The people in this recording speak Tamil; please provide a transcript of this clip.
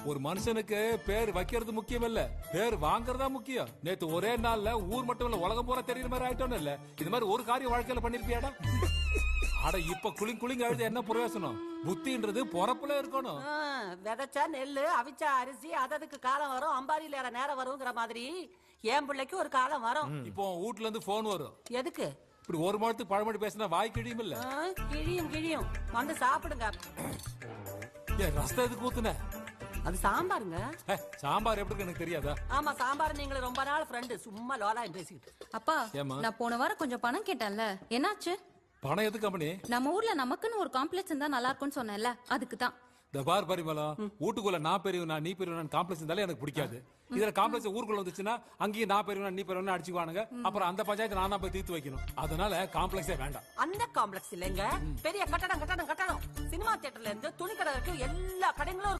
ஒரு மனுஷனுக்கு பேர் வைக்கிறது முக்கியம் இல்ல பேர் வாங்குறதா முக்கியம் நேத்து ஒரே நாள்ல ஊர் மட்டும் இல்ல உலகம் பூரா தெரியுற மாதிரி ஆயிட்டோம் இல்ல இது மாதிரி ஒரு காரியம் வாழ்க்கையில பண்ணிருப்பியாடா அட இப்ப குளிங் குளிங் அழுது என்ன பிரயோசனம் புத்தின்றது பொறப்புல இருக்கணும் ஆ, விதைச்சா நெல்லு அவிச்சா அரிசி அததுக்கு காலம் வரும் அம்பாரியில ஏற நேரம் வருங்கிற மாதிரி என் பிள்ளைக்கு ஒரு காலம் வரும் இப்போ உன் வீட்ல இருந்து போன் வரும் எதுக்கு இப்படி ஒரு மாதத்துக்கு பழமொழி பேசினா வாய் கிழியும் இல்ல ஆ, கிழியும் கிழியும் வந்து சாப்பிடுங்க ஏன் ரசத்தை எதுக்கு ஊத்துன அது சாம்பாருங்க ஹே, சாம்பார் எப்படி இருக்கு எனக்கு தெரியாதா ஆமா சாம்பார் நீங்களும் ரொம்ப நாள் ஃப்ரெண்டு சும்மா லோலாயம் பேசிக்கிட்டு அப்பா ஏம்மா? நான் போன வாரம் கொஞ்சம் பணம் கேட்டேன்ல என்னாச்சு பணம் எதுக்கு கம்பெனி நம்ம ஊர்ல நமக்குன்னு ஒரு காம்ப்ளெக்ஸ் இருந்தா நல்லா இருக்கும்னு சொன்னேன்ல அதுக்கு தான் இந்த பார் பரிமளம் வீட்டுக்குள்ள நான் பெரியவனா நீ பெரியவனா காம்ப்ளெக்ஸ் இருந்தாலே எனக்கு பிடிக்காது இதுல காம்ப்ளெக்ஸ் ஊருக்குள்ள வந்துச்சுன்னா அங்கேயும் நான் பெரியவனா நீ பெரியவனா அடிச்சுக்குவானுங்க அப்புறம் அந்த பஞ்சாயத்து நான் தான் போய் தீர்த்து வைக்கணும் அதனால காம்ப்ளெக்ஸே வேண்டாம் அந்த காம்ப்ளெக்ஸ் இல்லைங்க பெரிய கட்டடம் கட்டடம் கட்டடம் சினிமா தியேட்டர்ல இருந்து துணி கடை வரைக்கும் எல்லா கடைகளும்